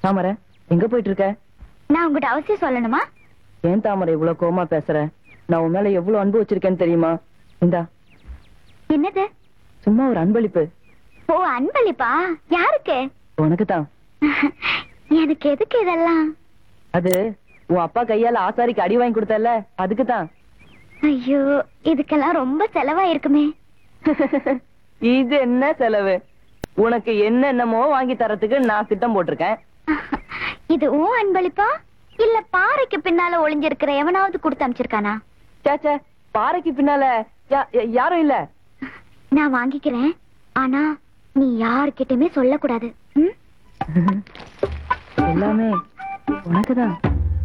தாமரை எங்க போயிட்டு இருக்க நான் உங்ககிட்ட அவசியம் சொல்லணுமா ஏன் தாமரை இவ்வளவு கோவமா பேசுற நான் உன் மேல எவ்வளவு அன்பு வச்சிருக்கேன்னு தெரியுமா இந்தா என்னது சும்மா ஒரு அன்பளிப்பு ஓ அன்பளிப்பா யாருக்கு உனக்கு தான் எனக்கு எதுக்கு இதெல்லாம் அது உன் அப்பா கையால ஆசாரிக்கு அடி வாங்கி கொடுத்தல அதுக்கு தான் ஐயோ இதுக்கெல்லாம் ரொம்ப செலவா இருக்குமே இது என்ன செலவு உனக்கு என்னென்னமோ வாங்கி தரத்துக்கு நான் திட்டம் போட்டிருக்கேன் இது உன் அன்பளிப்பா இல்ல பாறைக்கு பின்னால ஒளிஞ்சிருக்கிற எவனாவது கொடுத்து அமைச்சிருக்கானா சேச்சே பாறைக்கு பின்னால யா- யா- யாரும் இல்ல நான் வாங்கிக்கிறேன் ஆனா நீ யாருக்கிட்டயுமே சொல்லக்கூடாது ம்? எல்லாமே உனக்குதான்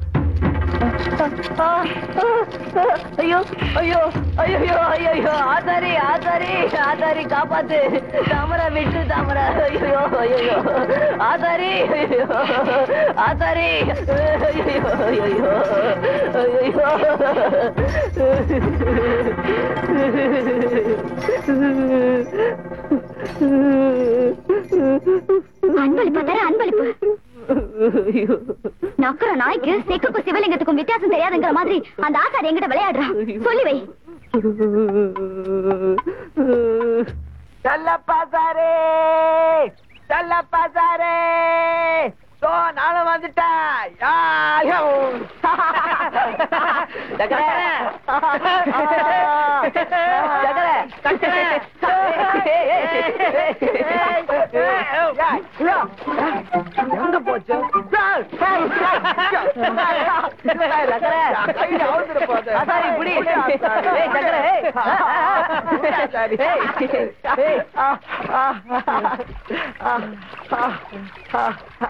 ஐயோ ஐயோ ஐயோ ஐயோ ஆசாரி ஆசாரி ஆசாரி காப்பாத்து தாமரை விட்டு தாமரை ஐயோ ஐயோ ஆசாரி ஐயோ ஆசாரி ஐயோ ஐயோ அன்பளிப்பா தர அன்பளிப்பு ஐயோ நக்கற நாய்க்கு செக்குக்கும் சிவலிங்கத்துக்கும் வித்தியாசம் தெரியாதுங்கிற மாதிரி அந்த ஆசாரி என்கிட்ட விளையாடுறான் சொல்லி வை செல்லப்பா சாரே செல்லப்பா சாரே சோ நானும் வந்துட்டேன் யாயோ. சக்கரை. சக்கரை. சக்கரை. எங்க போச்சு சக்கரை. கையில அவுந்துட போகுது. ஆசாரி, புடி. ஏய், சக்கரை, ஏய். ஆசாரி. ஏய். ஏய். ஆ, ஆ, ஆ, ஆ, ஆ, ஆ.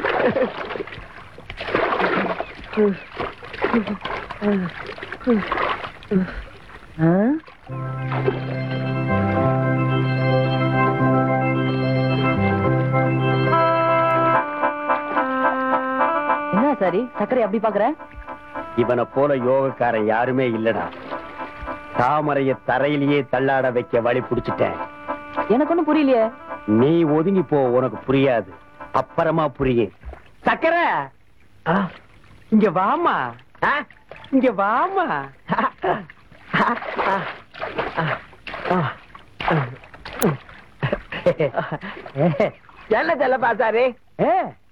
ஆ? என்ன சாரி சக்கரை அப்படி பாக்குற இவனை போல யோகக்காரன் யாருமே இல்லடா தாமரைய தரையிலேயே தள்ளாட வைக்க வழி புடிச்சிட்டேன் எனக்கு ஒண்ணும் புரியலையே நீ ஒதுங்கி போ உனக்கு புரியாது அப்புறமா புரியும் சக்கரை ஆ, இங்க வாமா ஆ, இங்க வாமா என்ன செல்லப்பா சாரே ஏ,